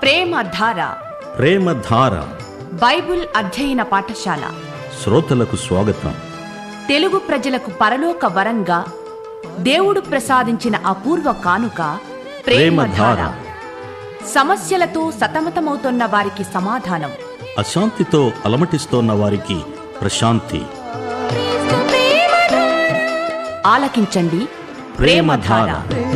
ప్రేమధార ప్రేమధార Bible అధ్యయన పాఠశాల శ్రోతలకు స్వాగతం తెలుగు ప్రజలకు పరలోక వరంగా దేవుడు ప్రసాదించిన అపూర్వ కానుక ప్రేమధార ప్రేమధార. సమస్యలతో సతమతమవుతున్న వారికి సమాధానం అశాంతితో అలమటిస్తోన్న వారికి ప్రశాంతి ఆలకించండి ప్రేమధార.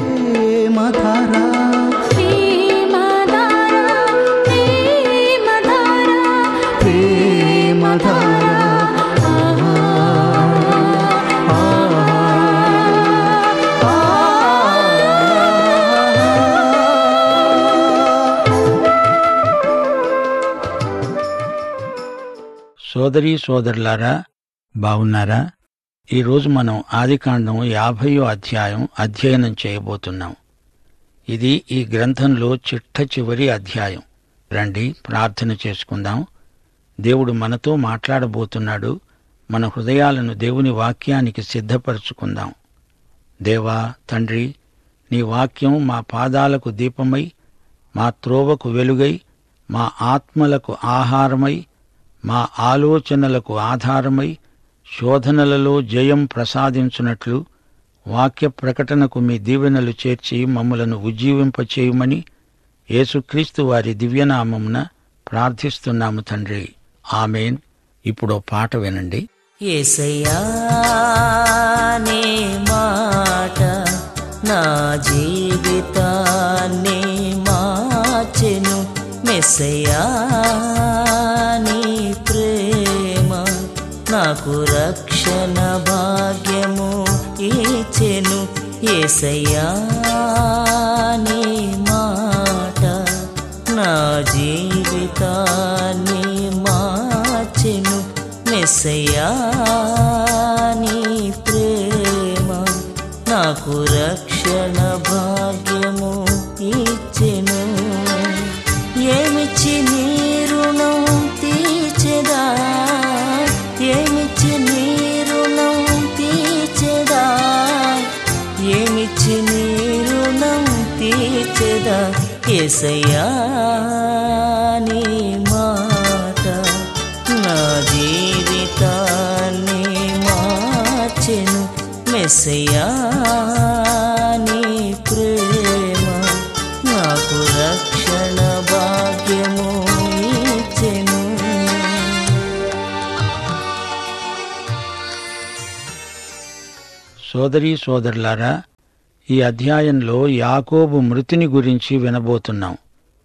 సోదరీ సోదరులారా బాగున్నారా ఈరోజు మనం ఆదికాండం యాభయో అధ్యాయం అధ్యయనం చేయబోతున్నాం ఇది ఈ గ్రంథంలో చిట్ట చివరి అధ్యాయం రండి ప్రార్థన చేసుకుందాం దేవుడు మనతో మాట్లాడబోతున్నాడు మన హృదయాలను దేవుని వాక్యానికి సిద్ధపరచుకుందాం దేవా తండ్రి నీ వాక్యం మా పాదాలకు దీపమై మా త్రోవకు వెలుగై మా ఆత్మలకు ఆహారమై మా ఆలోచనలకు ఆధారమై శోధనలలో జయం ప్రసాదించున్నట్లు వాక్య ప్రకటనకు మీ దీవెనలు చేర్చి మమ్మలను ఉజ్జీవింపచేయమని యేసుక్రీస్తు వారి దివ్యనామమున ప్రార్థిస్తున్నాము తండ్రి ఆమెన్ ఇప్పుడు పాట వినండి ఏసయ్యా నీ మాట నా జీవితాన్ని మార్చెను మెస్సయ్యా నీ ప్రేమ నాకు రక్షణ భాగ్యము ఇచ్చెను ఏసయ్యా నీ మాట నా జీవితాన్ని మార్చెను మెస్సయ్యా నీ ప్రేమ నాకు రక్షణ భాగ్యము ఇచ్చెను ఏమిచ్చి నీ రుణం తీర్చెదా ఏమిచ్చి నీ రుణం తీర్చెదా ఏమిచ్చి నీ రుణం తీర్చెదా ఏసయ్యా నీ మాట నా జీవితాన్ని మార్చెను మెస్సయ్యా నీ ప్రేమ నాకు రక్షణ భాగ్యము ఇచ్చెను సోదరీ సోదరులారా ఈ అధ్యాయంలో యాకోబు మృతిని గురించి వినబోతున్నాం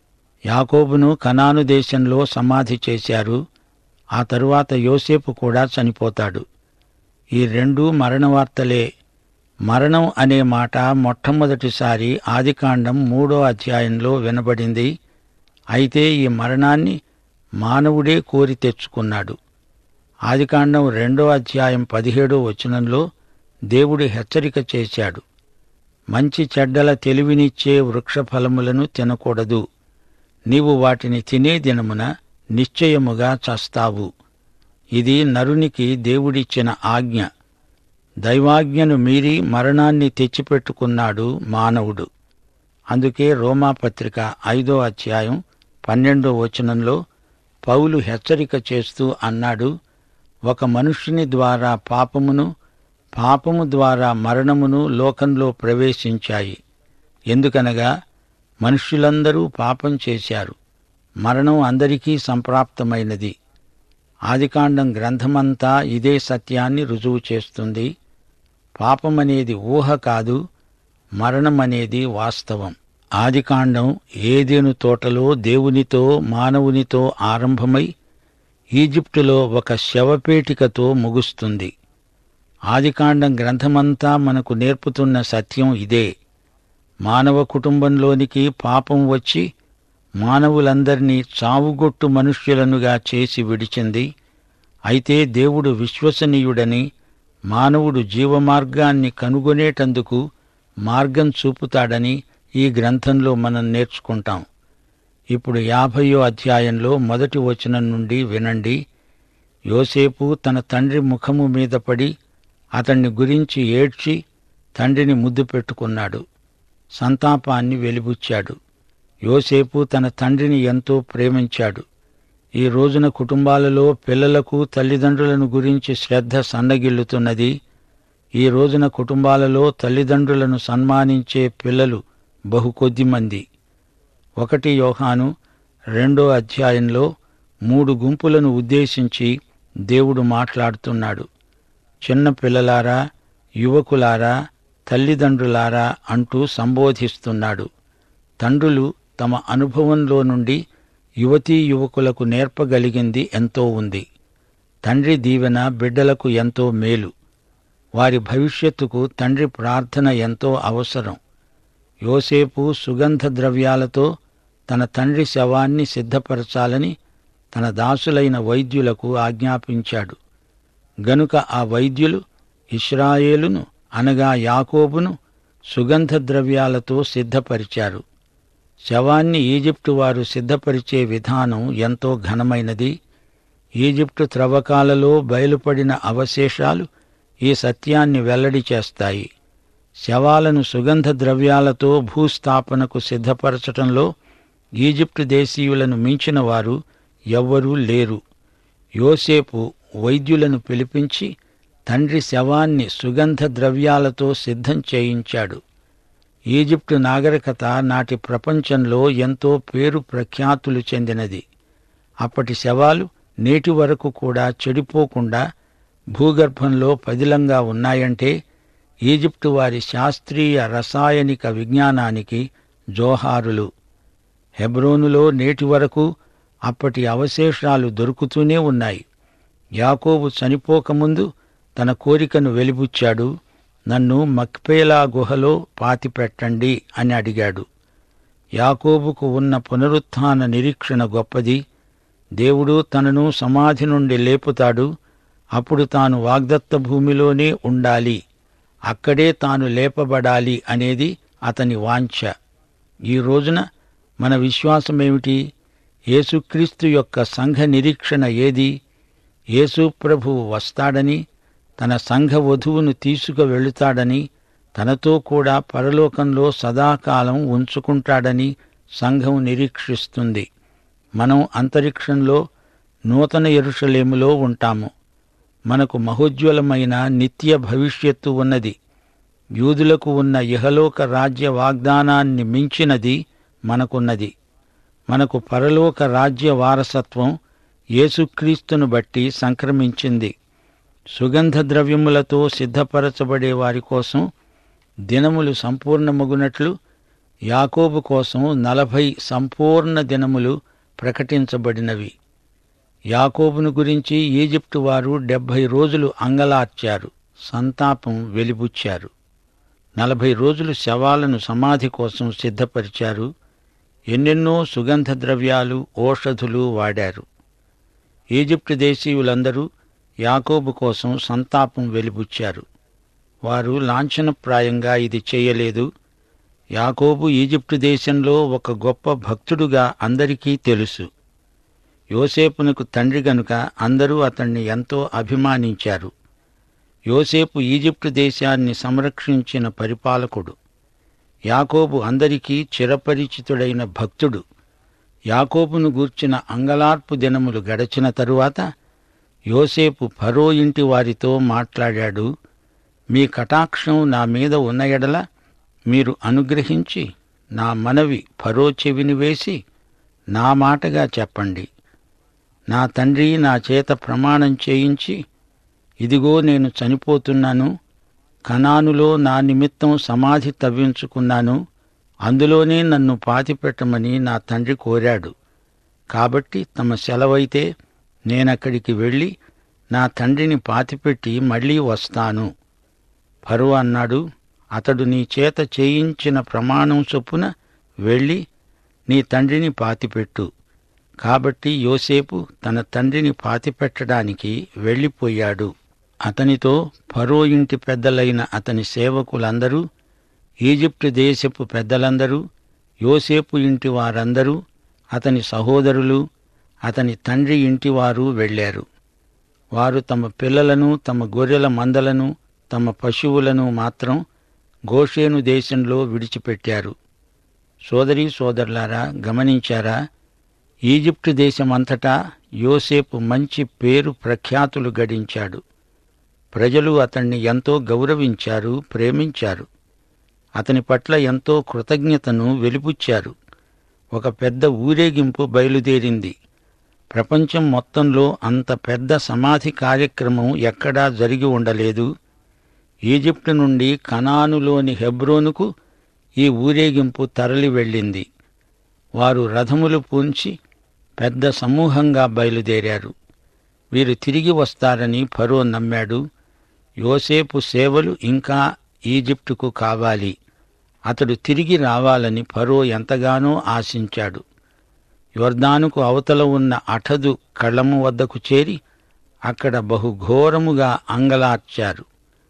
యాకోబును కనాను దేశంలో సమాధి చేశారు ఆ తరువాత యోసేపు కూడా చనిపోతాడు ఈ రెండు మరణవార్తలే మరణం అనే మాట మొట్టమొదటిసారి ఆదికాండం మూడో అధ్యాయంలో వినబడింది అయితే ఈ మరణాన్ని మానవుడే కోరి తెచ్చుకున్నాడు ఆదికాండం రెండో అధ్యాయం పదిహేడో వచనంలో దేవుడు హెచ్చరిక చేశాడు మంచి చెడ్డల తెలివినిచ్చే వృక్షఫలములను తినకూడదు నీవు వాటిని తినే దినమున నిశ్చయముగా చస్తావు ఇది నరునికి దేవుడిచ్చిన ఆజ్ఞ దైవాజ్ఞను మీరి మరణాన్ని తెచ్చిపెట్టుకున్నాడు మానవుడు అందుకే రోమాపత్రిక ఐదో అధ్యాయం పన్నెండో వచనంలో పౌలు హెచ్చరిక చేస్తూ అన్నాడు ఒక మనుష్యుని ద్వారా పాపమును పాపము ద్వారా మరణమును లోకంలో ప్రవేశించాయి ఎందుకనగా మనుష్యులందరూ పాపం చేశారు మరణం అందరికీ సంప్రాప్తమైనది ఆదికాండం గ్రంథమంతా ఇదే సత్యాన్ని రుజువు చేస్తుంది పాపమనేది ఊహ కాదు మరణమనేది వాస్తవం ఆదికాండం ఏదేను తోటలో దేవునితో మానవునితో ఆరంభమై ఈజిప్టులో ఒక శవపేటికతో ముగుస్తుంది ఆదికాండం గ్రంథమంతా మనకు నేర్పుతున్న సత్యం ఇదే మానవ కుటుంబంలోనికి పాపం వచ్చి మానవులందరినీ చావుగొట్టు మనుష్యులనుగా చేసి విడిచింది అయితే దేవుడు విశ్వసనీయుడని మానవుడు జీవమార్గాన్ని కనుగొనేటందుకు మార్గం చూపుతాడని ఈ గ్రంథంలో మనం నేర్చుకుంటాం ఇప్పుడు యాభయో అధ్యాయంలో మొదటి వచనం నుండి వినండి యోసేపు తన తండ్రి ముఖము మీద పడి అతన్ని గురించి ఏడ్చి తండ్రిని ముద్దు పెట్టుకున్నాడు సంతాపాన్ని వెలిబుచ్చాడు యోసేపు తన తండ్రిని ఎంతో ప్రేమించాడు ఈ రోజున కుటుంబాలలో పిల్లలకు తల్లిదండ్రులను గురించి శ్రద్ధ సన్నగిల్లుతున్నది ఈ రోజున కుటుంబాలలో తల్లిదండ్రులను సన్మానించే పిల్లలు బహు కొద్ది మంది ఒకటి యోహాను రెండో అధ్యాయంలో మూడు గుంపులను ఉద్దేశించి దేవుడు మాట్లాడుతున్నాడు చిన్న పిల్లలారా యువకులారా తల్లిదండ్రులారా అంటూ సంబోధిస్తున్నాడు తండ్రులు తమ అనుభవంలో నుండి యువతీ యువకులకు నేర్పగలిగింది ఎంతో ఉంది తండ్రి దీవెన బిడ్డలకు ఎంతో మేలు వారి భవిష్యత్తుకు తండ్రి ప్రార్థన ఎంతో అవసరం యోసేపు సుగంధ ద్రవ్యాలతో తన తండ్రి శవాన్ని సిద్ధపరచాలని తన దాసులైన వైద్యులకు ఆజ్ఞాపించాడు గనుక ఆ వైద్యులు ఇస్రాయేలును అనగా యాకోబును సుగంధ ద్రవ్యాలతో సిద్ధపరిచారు శవాన్ని ఈజిప్టు వారు సిద్ధపరిచే విధానం ఎంతో ఘనమైనది ఈజిప్టు త్రవ్వకాలలో బయలుపడిన అవశేషాలు ఈ సత్యాన్ని వెల్లడి చేస్తాయి శవాలను సుగంధ ద్రవ్యాలతో భూస్థాపనకు సిద్ధపరచటంలో ఈజిప్టు దేశీయులను మించిన వారు ఎవ్వరూ లేరు యోసేపు వైద్యులను పిలిపించి తండ్రి శవాన్ని సుగంధ ద్రవ్యాలతో సిద్ధం చేయించాడు ఈజిప్టు నాగరికత నాటి ప్రపంచంలో ఎంతో పేరు ప్రఖ్యాతులు చెందినది అప్పటి శవాలు నేటి వరకు కూడా చెడిపోకుండా భూగర్భంలో పదిలంగా ఉన్నాయంటే ఈజిప్టు వారి శాస్త్రీయ రసాయనిక విజ్ఞానానికి జోహారులు హెబ్రోనులో నేటి వరకు అప్పటి అవశేషాలు దొరుకుతూనే ఉన్నాయి యాకోబు చనిపోకముందు తన కోరికను వెలిబుచ్చాడు నన్ను మక్పేలా గుహలో పాతిపెట్టండి అని అడిగాడు యాకోబుకు ఉన్న పునరుత్థాన నిరీక్షణ గొప్పది దేవుడు తనను సమాధి నుండి లేపుతాడు అప్పుడు తాను వాగ్దత్త భూమిలోనే ఉండాలి అక్కడే తాను లేపబడాలి అనేది అతని వాంఛ ఈ రోజున మన విశ్వాసమేమిటి యేసుక్రీస్తు యొక్క సంఘ నిరీక్షణ ఏది యేసు ప్రభువు వస్తాడని తన సంఘ వధువును తీసుకు వెళుతాడని తనతో కూడా పరలోకంలో సదాకాలం ఉంచుకుంటాడని సంఘం నిరీక్షిస్తుంది మనం అంతరిక్షంలో నూతన ఎరుషలేములో ఉంటాము మనకు మహోజ్వలమైన నిత్య భవిష్యత్తు ఉన్నది యూదులకు ఉన్న ఇహలోక రాజ్య వాగ్దానాన్ని మించినది మనకున్నది మనకు పరలోక రాజ్య వారసత్వం యేసుక్రీస్తును బట్టి సంక్రమించింది సుగంధ ద్రవ్యములతో సిద్ధపరచబడే వారి కోసం దినములు సంపూర్ణమగునట్లు యాకోబు కోసం నలభై సంపూర్ణ దినములు ప్రకటించబడినవి యాకోబును గురించి ఈజిప్టు వారు డెబ్భై రోజులు అంగలార్చారు సంతాపం వెలిబుచ్చారు నలభై రోజులు శవాలను సమాధి కోసం సిద్ధపరిచారు ఎన్నెన్నో సుగంధ ద్రవ్యాలు ఓషధులు వాడారు ఈజిప్టు దేశీయులందరూ యాకోబు కోసం సంతాపం వెలిబుచ్చారు వారు లాంఛనప్రాయంగా ఇది చేయలేదు యాకోబు ఈజిప్టు దేశంలో ఒక గొప్ప భక్తుడుగా అందరికీ తెలుసు యోసేపునకు తండ్రి గనుక అందరూ అతణ్ణి ఎంతో అభిమానించారు యోసేపు ఈజిప్టు దేశాన్ని సంరక్షించిన పరిపాలకుడు యాకోబు అందరికీ చిరపరిచితుడైన భక్తుడు యాకోబును గూర్చిన అంగలార్పు దినములు గడచిన తరువాత యోసేపు ఫరో ఇంటి వారితో మాట్లాడాడు మీ కటాక్షం నా మీద ఉన్న ఎడల మీరు అనుగ్రహించి నా మనవి ఫరో చెవిని వేసి నా మాటగా చెప్పండి నా తండ్రి నా చేత ప్రమాణం చేయించి ఇదిగో నేను చనిపోతున్నాను కనానులో నా నిమిత్తం సమాధి తవ్వించుకున్నాను అందులోనే నన్ను పాతిపెట్టమని నా తండ్రి కోరాడు కాబట్టి తమ సెలవైతే నేనక్కడికి వెళ్ళి నా తండ్రిని పాతిపెట్టి మళ్ళీ వస్తాను ఫరో అన్నాడు అతడు నీ చేత చేయించిన ప్రమాణం చొప్పున వెళ్ళి నీ తండ్రిని పాతిపెట్టు కాబట్టి యోసేపు తన తండ్రిని పాతిపెట్టడానికి వెళ్ళిపోయాడు అతనితో ఫరో ఇంటి పెద్దలైన అతని సేవకులందరూ ఈజిప్టు దేశపు పెద్దలందరూ యోసేపు ఇంటి వారందరూ అతని సహోదరులు అతని తండ్రి ఇంటివారు వెళ్ళారు వారు తమ పిల్లలను తమ గొర్రెల మందలను తమ పశువులను మాత్రం గోషేను దేశంలో విడిచిపెట్టారు సోదరీ సోదరులారా గమనించారా ఈజిప్టు దేశమంతటా యోసేపు మంచి పేరు ప్రఖ్యాతులు గడించాడు ప్రజలు అతన్ని ఎంతో గౌరవించారు ప్రేమించారు అతని పట్ల ఎంతో కృతజ్ఞతను వెలిపుచ్చారు ఒక పెద్ద ఊరేగింపు బయలుదేరింది ప్రపంచం మొత్తంలో అంత పెద్ద సమాధి కార్యక్రమం ఎక్కడా జరిగి ఉండలేదు ఈజిప్టు నుండి కనానులోని హెబ్రోనుకు ఈ ఊరేగింపు తరలి వెళ్ళింది వారు రథములు పూంచి పెద్ద సమూహంగా బయలుదేరారు వీరు తిరిగి వస్తారని ఫరో నమ్మాడు యోసేపు సేవలు ఇంకా ఈజిప్టుకు కావాలి అతడు తిరిగి రావాలని ఫరో ఎంతగానో ఆశించాడు యోర్దానుకు అవతల ఉన్న అఠదు కళ్ళము వద్దకు చేరి అక్కడ బహుఘోరముగా అంగలార్చారు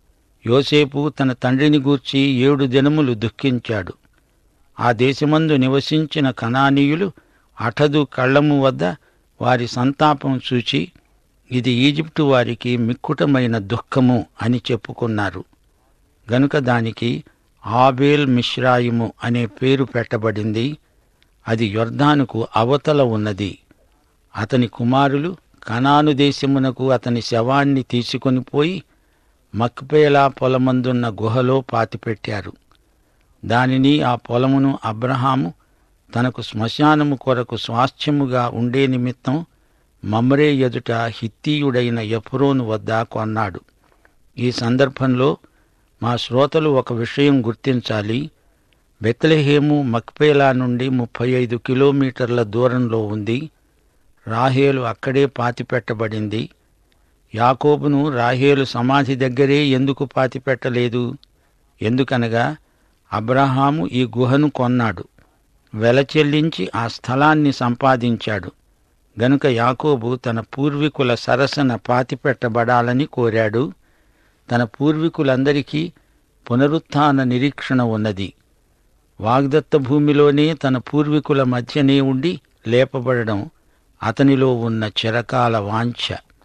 యోసేపు తన తండ్రిని గూర్చి ఏడు దినములు దుఃఖించాడు ఆ దేశమందు నివసించిన కనానీయులు అఠదు కళ్ళము వద్ద వారి సంతాపం చూచి ఇది ఈజిప్టు వారికి మిక్కుటమైన దుఃఖము అని చెప్పుకున్నారు గనుక దానికి ఆబేల్ మిశ్రాయిము అనే పేరు పెట్టబడింది అది యొర్దానుకు అవతల ఉన్నది అతని కుమారులు కనాను దేశమునకు అతని శవాన్ని తీసుకొని పోయి మక్పేలా పొలమందున్న గుహలో పాతిపెట్టారు దానిని ఆ పొలమును అబ్రహాము తనకు శ్మశానము కొరకు స్వాస్థ్యముగా ఉండే నిమిత్తం మమ్రే ఎదుట హిత్తీయుడైన ఎఫ్రోను వద్ద కొన్నాడు ఈ సందర్భంలో మా శ్రోతలు ఒక విషయం గుర్తించాలి బెత్లెహేము మక్పేలా నుండి ముప్పై ఐదు కిలోమీటర్ల దూరంలో ఉంది రాహేలు అక్కడే పాతిపెట్టబడింది యాకోబును రాహేలు సమాధి దగ్గరే ఎందుకు పాతిపెట్టలేదు ఎందుకనగా అబ్రహాము ఈ గుహను కొన్నాడు వెల చెల్లించి ఆ స్థలాన్ని సంపాదించాడు గనుక యాకోబు తన పూర్వీకుల సరసన పాతిపెట్టబడాలని కోరాడు తన పూర్వీకులందరికీ పునరుత్థాన నిరీక్షణ ఉన్నది వాగ్దత్త భూమిలోనే తన పూర్వీకుల మధ్యనే ఉండి లేపబడడం అతనిలో ఉన్న చిరకాల వాంఛ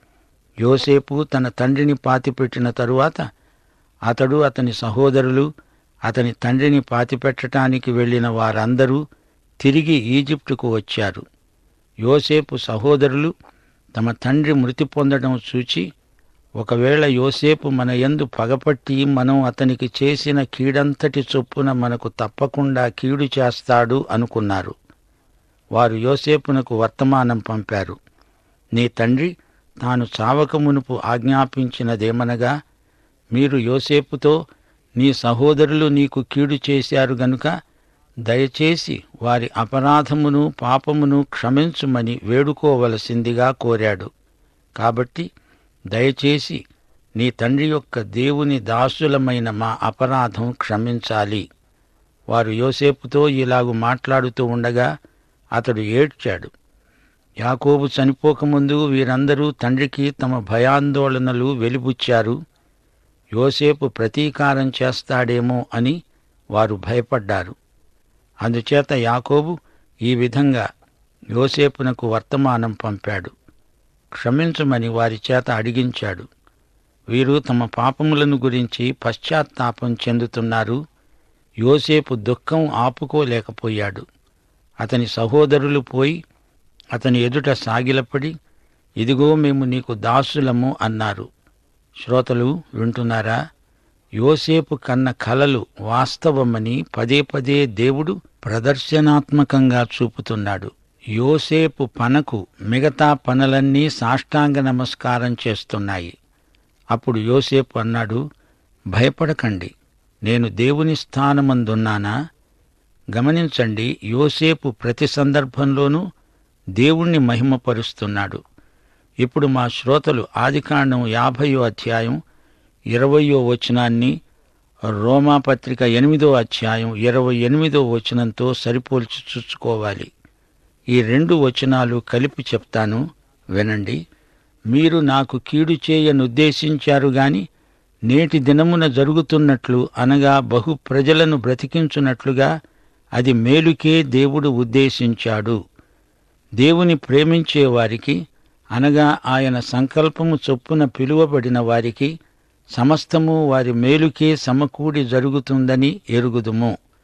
యోసేపు తన తండ్రిని పాతిపెట్టిన తరువాత అతడు అతని సహోదరులు అతని తండ్రిని పాతిపెట్టడానికి వెళ్ళిన వారందరూ తిరిగి ఈజిప్టుకు వచ్చారు యోసేపు సహోదరులు తమ తండ్రి మృతి పొందడం చూచి ఒకవేళ యోసేపు మన యందు పగపట్టి మనం అతనికి చేసిన కీడంతటి చొప్పున మనకు తప్పకుండా కీడు చేస్తాడు అనుకున్నారు వారు యోసేపునకు వర్తమానం పంపారు నీ తండ్రి తాను చావక మునుపు ఆజ్ఞాపించినదేమనగా మీరు యోసేపుతో నీ సహోదరులు నీకు కీడు చేశారు గనుక దయచేసి వారి అపరాధమును పాపమును క్షమించుమని వేడుకోవలసిందిగా కోరాడు కాబట్టి దయచేసి నీ తండ్రి యొక్క దేవుని దాసులమైన మా అపరాధం క్షమించాలి వారు యోసేపుతో ఇలాగు మాట్లాడుతూ ఉండగా అతడు ఏడ్చాడు యాకోబు చనిపోకముందు వీరందరూ తండ్రికి తమ భయాందోళనలు వెలిబుచ్చారు యోసేపు ప్రతీకారం చేస్తాడేమో అని వారు భయపడ్డారు అందుచేత యాకోబు ఈ విధంగా యోసేపునకు వర్తమానం పంపాడు క్షమించమని వారి చేత అడిగించాడు వీరు తమ పాపములను గురించి పశ్చాత్తాపం చెందుతున్నారు యోసేపు దుఃఖం ఆపుకోలేకపోయాడు అతని సహోదరులు పోయి అతని ఎదుట సాగిలపడి ఇదిగో మేము నీకు దాసులము అన్నారు శ్రోతలు వింటున్నారా యోసేపు కన్న కలలు వాస్తవమని పదే పదే దేవుడు ప్రదర్శనాత్మకంగా చూపుతున్నాడు యోసేపు పనకు మిగతా పనులన్నీ సాష్టాంగ నమస్కారం చేస్తున్నాయి అప్పుడు యోసేపు అన్నాడు భయపడకండి నేను దేవుని స్థానమందున్నానా గమనించండి యోసేపు ప్రతి సందర్భంలోనూ దేవుణ్ణి మహిమపరుస్తున్నాడు ఇప్పుడు మా శ్రోతలు ఆదికాండం యాభయో అధ్యాయం ఇరవయో వచనాన్ని రోమాపత్రిక ఎనిమిదో అధ్యాయం ఇరవై ఎనిమిదో వచనంతో సరిపోల్చి చూసుకోవాలి ఈ రెండు వచనాలు కలిపి చెప్తాను వినండి మీరు నాకు కీడు చేయనుద్దేశించారు గాని నేటి దినమున జరుగుతున్నట్లు అనగా బహు ప్రజలను బ్రతికించున్నట్లుగా అది మేలుకే దేవుడు ఉద్దేశించాడు దేవుని ప్రేమించే వారికి అనగా ఆయన సంకల్పము చొప్పున పిలువబడిన వారికి సమస్తము వారి మేలుకే సమకూడి జరుగుతుందని ఎరుగుదుము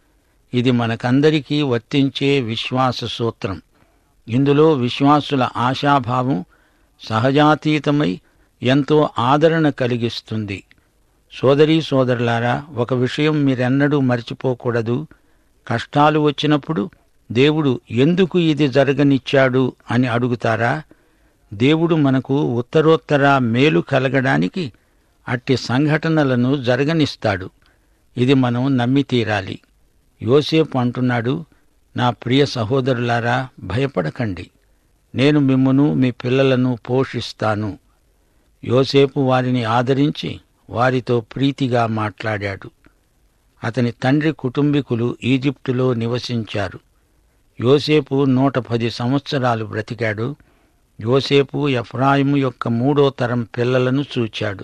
ఇది మనకందరికీ వర్తించే విశ్వాస సూత్రం ఇందులో విశ్వాసుల ఆశాభావం సహజాతీతమై ఎంతో ఆదరణ కలిగిస్తుంది సోదరీ సోదరులారా ఒక విషయం మీరెన్నడూ మర్చిపోకూడదు కష్టాలు వచ్చినప్పుడు దేవుడు ఎందుకు ఇది జరగనిచ్చాడు అని అడుగుతారా దేవుడు మనకు ఉత్తరోత్తర మేలు కలగడానికి అట్టి సంఘటనలను జరగనిస్తాడు ఇది మనం నమ్మి తీరాలి యోసేపు అంటున్నాడు నా ప్రియ సహోదరులారా భయపడకండి నేను మిమ్మును మీ పిల్లలను పోషిస్తాను యోసేపు వారిని ఆదరించి వారితో ప్రీతిగా మాట్లాడాడు అతని తండ్రి కుటుంబీకులు ఈజిప్టులో నివసించారు యోసేపు నూట పది సంవత్సరాలు బ్రతికాడు యోసేపు ఎఫ్రాయిము యొక్క మూడో తరం పిల్లలను చూచాడు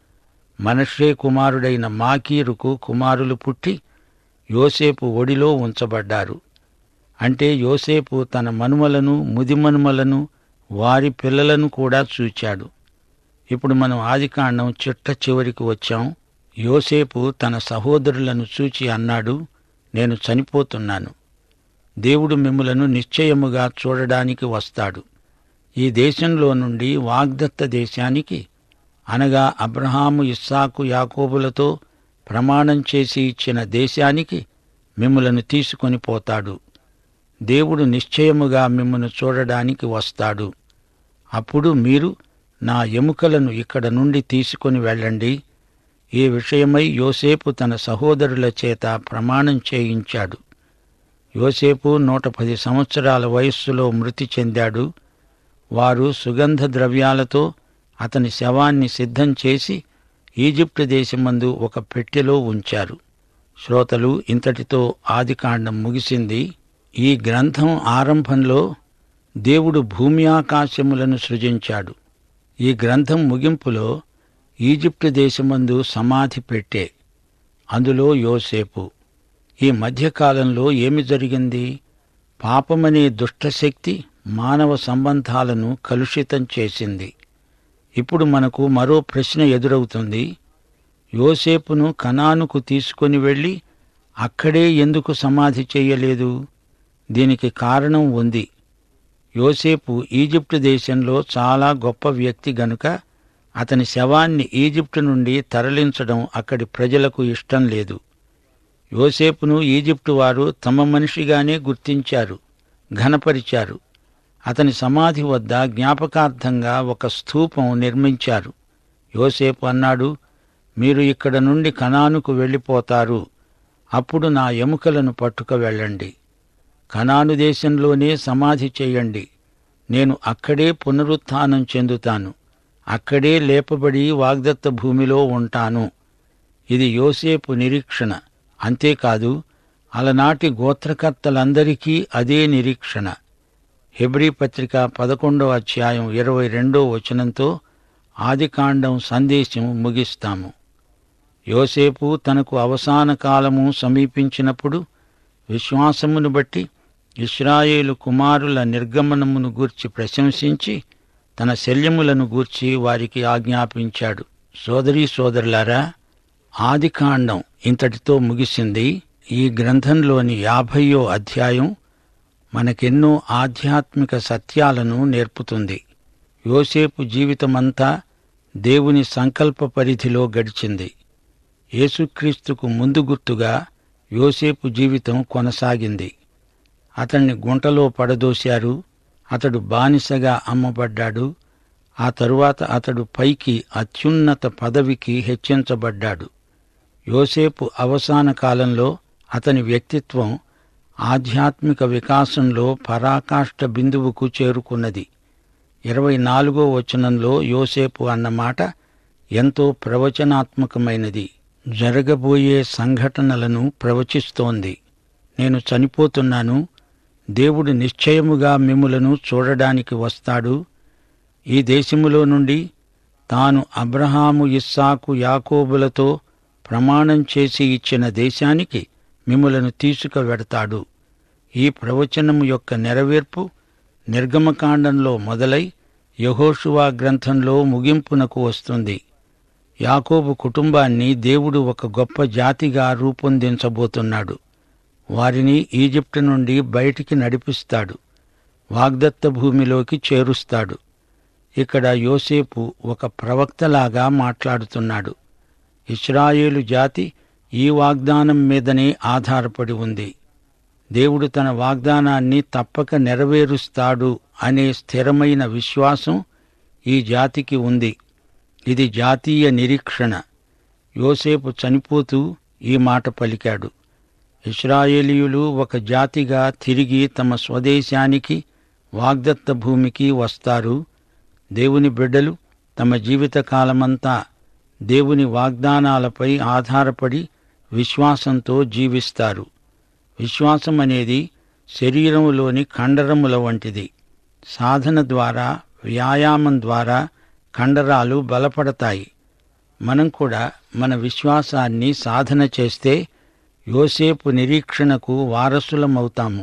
మనషే కుమారుడైన మాకీరుకు కుమారులు పుట్టి యోసేపు ఒడిలో ఉంచబడ్డారు అంటే యోసేపు తన మనుమలను ముదిమనుమలను వారి పిల్లలను కూడా చూచాడు ఇప్పుడు మనం ఆదికాండం చిట్ట చివరికి వచ్చాం యోసేపు తన సహోదరులను చూచి అన్నాడు నేను చనిపోతున్నాను దేవుడు మిమ్ములను నిశ్చయముగా చూడడానికి వస్తాడు ఈ దేశంలో నుండి వాగ్దత్త దేశానికి అనగా అబ్రహాము ఇస్సాకు యాకోబులతో ప్రమాణం చేసి ఇచ్చిన దేశానికి మిమ్ములను తీసుకొని పోతాడు దేవుడు నిశ్చయముగా మిమ్మను చూడడానికి వస్తాడు అప్పుడు మీరు నా ఎముకలను ఇక్కడ నుండి తీసుకొని వెళ్ళండి ఈ విషయమై యోసేపు తన సహోదరుల చేత ప్రమాణం చేయించాడు యోసేపు నూట పది సంవత్సరాల వయస్సులో మృతి చెందాడు వారు సుగంధ ద్రవ్యాలతో అతని శవాన్ని సిద్ధం చేసి ఈజిప్టు దేశమందు ఒక పెట్టెలో ఉంచారు శ్రోతలు ఇంతటితో ఆదికాండం ముగిసింది ఈ గ్రంథం ఆరంభంలో దేవుడు భూమి ఆకాశములను సృజించాడు ఈ గ్రంథం ముగింపులో ఈజిప్టు దేశమందు సమాధి పెట్టే అందులో యోసేపు ఈ మధ్యకాలంలో ఏమి జరిగింది పాపమనే దుష్టశక్తి మానవ సంబంధాలను కలుషితం చేసింది ఇప్పుడు మనకు మరో ప్రశ్న ఎదురవుతుంది యోసేపును కనానుకు తీసుకొని వెళ్ళి అక్కడే ఎందుకు సమాధి చేయలేదు దీనికి కారణం ఉంది యోసేపు ఈజిప్టు దేశంలో చాలా గొప్ప వ్యక్తి గనుక అతని శవాన్ని ఈజిప్టు నుండి తరలించడం అక్కడి ప్రజలకు ఇష్టం లేదు యోసేపును ఈజిప్టు వారు తమ మనిషిగానే గుర్తించారు ఘనపరిచారు అతని సమాధి వద్ద జ్ఞాపకార్థంగా ఒక స్థూపం నిర్మించారు యోసేపు అన్నాడు మీరు ఇక్కడ నుండి కనానుకు వెళ్ళిపోతారు అప్పుడు నా ఎముకలను పట్టుక వెళ్ళండి కనాను దేశంలోనే సమాధి చేయండి నేను అక్కడే పునరుత్థానం చెందుతాను అక్కడే లేపబడి వాగ్దత్త భూమిలో ఉంటాను ఇది యోసేపు నిరీక్షణ అంతేకాదు అలనాటి గోత్రకర్తలందరికీ అదే నిరీక్షణ హెబ్రీ పత్రిక పదకొండవ అధ్యాయం ఇరవై రెండో వచనంతో ఆదికాండం సందేశం ముగిస్తాము యోసేపు తనకు అవసాన కాలము సమీపించినప్పుడు విశ్వాసమును బట్టి ఇస్రాయేలు కుమారుల నిర్గమనమును గూర్చి ప్రశంసించి తన శల్యములను గూర్చి వారికి ఆజ్ఞాపించాడు సోదరీ సోదరులారా ఆదికాండం ఇంతటితో ముగిసింది ఈ గ్రంథంలోని యాభయో అధ్యాయం మనకెన్నో ఆధ్యాత్మిక సత్యాలను నేర్పుతుంది యోసేపు జీవితమంతా దేవుని సంకల్ప పరిధిలో గడిచింది యేసుక్రీస్తుకు ముందు గుర్తుగా యోసేపు జీవితం కొనసాగింది అతన్ని గుంటలో పడదోశారు అతడు బానిసగా అమ్మబడ్డాడు ఆ తరువాత అతడు పైకి అత్యున్నత పదవికి హెచ్చించబడ్డాడు యోసేపు అవసాన కాలంలో అతని వ్యక్తిత్వం ఆధ్యాత్మిక వికాసంలో పరాకాష్ఠ బిందువుకు చేరుకున్నది ఇరవై నాలుగో వచనంలో యోసేపు అన్నమాట ఎంతో ప్రవచనాత్మకమైనది జరగబోయే సంఘటనలను ప్రవచిస్తోంది నేను చనిపోతున్నాను దేవుడు నిశ్చయముగా మిమ్ములను చూడడానికి వస్తాడు ఈ దేశములో నుండి తాను అబ్రహాము ఇస్సాకు యాకోబులతో ప్రమాణం చేసి ఇచ్చిన దేశానికి మిమ్ములను తీసుకువెడతాడు ఈ ప్రవచనము యొక్క నెరవేర్పు నిర్గమకాండంలో మొదలై యహోషువా గ్రంథంలో ముగింపునకు వస్తుంది యాకోబు కుటుంబాన్ని దేవుడు ఒక గొప్ప జాతిగా రూపొందించబోతున్నాడు వారిని ఈజిప్టు నుండి బయటికి నడిపిస్తాడు వాగ్దత్త భూమిలోకి చేరుస్తాడు ఇక్కడ యోసేపు ఒక ప్రవక్తలాగా మాట్లాడుతున్నాడు ఇస్రాయేలు జాతి ఈ వాగ్దానం మీదనే ఆధారపడి ఉంది దేవుడు తన వాగ్దానాన్ని తప్పక నెరవేరుస్తాడు అనే స్థిరమైన విశ్వాసం ఈ జాతికి ఉంది ఇది జాతీయ నిరీక్షణ యోసేపు చనిపోతూ ఈ మాట పలికాడు ఇస్రాయేలీయులు ఒక జాతిగా తిరిగి తమ స్వదేశానికి వాగ్దత్త భూమికి వస్తారు దేవుని బిడ్డలు తమ జీవితకాలమంతా దేవుని వాగ్దానాలపై ఆధారపడి విశ్వాసంతో జీవిస్తారు విశ్వాసం అనేది శరీరములోని కండరముల వంటిది సాధన ద్వారా వ్యాయామం ద్వారా కండరాలు బలపడతాయి మనం కూడా మన విశ్వాసాన్ని సాధన చేస్తే యోసేపు నిరీక్షణకు వారసులమవుతాము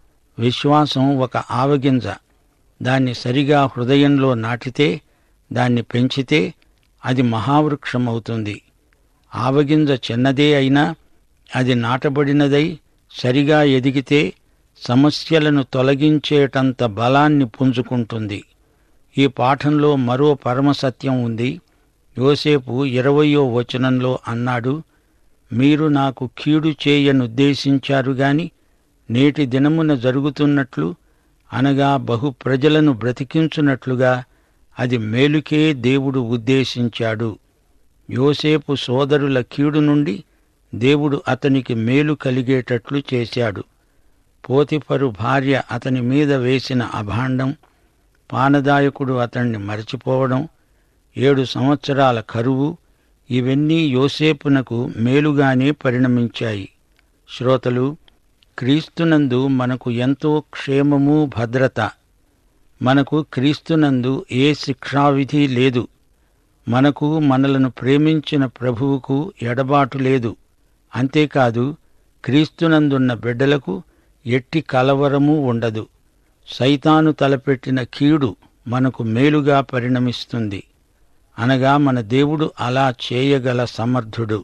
విశ్వాసం ఒక ఆవగింజ దాన్ని సరిగా హృదయంలో నాటితే దాన్ని పెంచితే అది మహావృక్షమవుతుంది ఆవగింజ చిన్నదే అయినా అది నాటబడినదై సరిగా ఎదిగితే సమస్యలను తొలగించేటంత బలాన్ని పుంజుకుంటుంది ఈ పాఠంలో మరో పరమసత్యం ఉంది యోసేపు ఇరవయో వచనంలో అన్నాడు మీరు నాకు కీడు చేయనుద్దేశించారు గాని నేటి దినమున జరుగుతున్నట్లు అనగా బహు ప్రజలను బ్రతికించున్నట్లుగా అది మేలుకే దేవుడు ఉద్దేశించాడు యోసేపు సోదరుల కీడు నుండి దేవుడు అతనికి మేలు కలిగేటట్లు చేశాడు పోతిఫరు భార్య అతని మీద వేసిన అభాండం పానదాయకుడు అతన్ని మరచిపోవడం ఏడు సంవత్సరాల కరువు ఇవన్నీ యోసేపునకు మేలుగానే పరిణమించాయి శ్రోతలు క్రీస్తునందు మనకు ఎంతో క్షేమము భద్రత మనకు క్రీస్తునందు ఏ శిక్షావిధి లేదు మనకు మనలను ప్రేమించిన ప్రభువుకు ఎడబాటు లేదు అంతేకాదు క్రీస్తునందున్న బిడ్డలకు ఎట్టి కలవరము ఉండదు సైతాను తలపెట్టిన కీడు మనకు మేలుగా పరిణమిస్తుంది అనగా మన దేవుడు అలా చేయగల సమర్థుడు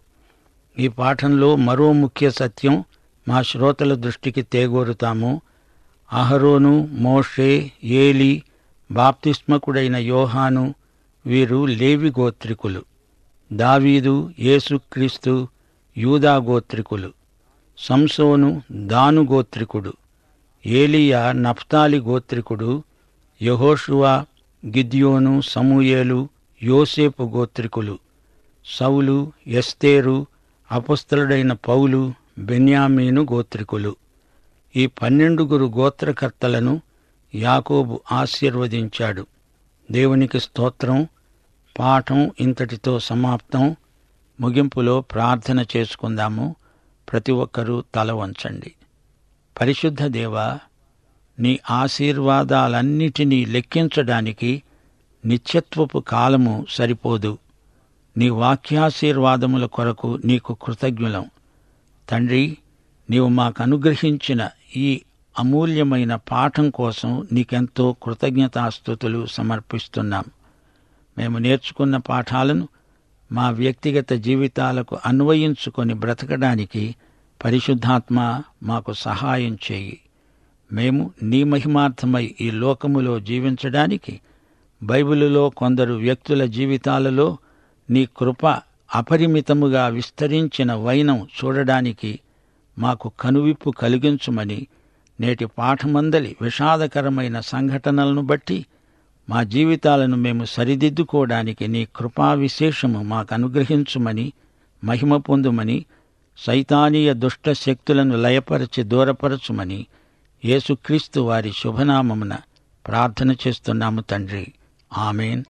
ఈ పాఠంలో మరో ముఖ్య సత్యం మా శ్రోతల దృష్టికి తేగోరుతాము అహరోను మోషే ఏలి బాప్తిస్మకుడైన యోహాను వీరు లేవి గోత్రికులు దావీదు యేసుక్రీస్తు యూదా గోత్రికులు సంసోను దాను గోత్రికుడు ఏలియా నఫ్తాలి గోత్రికుడు యహోషువా గిద్యోను సమూయేలు యోసేపు గోత్రికులు సౌలు ఎస్తేరు అపుస్తలుడైన పౌలు బెన్యామీను గోత్రికులు ఈ పన్నెండుగురు గోత్రకర్తలను యాకోబు ఆశీర్వదించాడు దేవునికి స్తోత్రం పాఠం ఇంతటితో సమాప్తం ముగింపులో ప్రార్థన చేసుకుందాము ప్రతి ఒక్కరూ తల వంచండి పరిశుద్ధ దేవా నీ ఆశీర్వాదాలన్నిటినీ లెక్కించడానికి నిత్యత్వపు కాలము సరిపోదు నీ వాక్యాశీర్వాదముల కొరకు నీకు కృతజ్ఞులం తండ్రి నీవు మాకు అనుగ్రహించిన ఈ అమూల్యమైన పాఠం కోసం నీకెంతో కృతజ్ఞతాస్థుతులు సమర్పిస్తున్నాం మేము నేర్చుకున్న పాఠాలను మా వ్యక్తిగత జీవితాలకు అన్వయించుకొని బ్రతకడానికి పరిశుద్ధాత్మ మాకు సహాయం చేయి మేము నీ మహిమార్థమై ఈ లోకములో జీవించడానికి బైబిలులో కొందరు వ్యక్తుల జీవితాలలో నీ కృప అపరిమితముగా విస్తరించిన వైనం చూడడానికి మాకు కనువిప్పు కలిగించుమని నేటి పాఠమందలి విషాదకరమైన సంఘటనలను బట్టి మా జీవితాలను మేము సరిదిద్దుకోవడానికి నీ కృపా విశేషము మాకు అనుగ్రహించుమని మహిమ పొందుమని సైతానీయ దుష్ట శక్తులను లయపరచి దూరపరచుమని యేసుక్రీస్తు వారి శుభనామమున ప్రార్థన చేస్తున్నాము తండ్రి ఆమెన్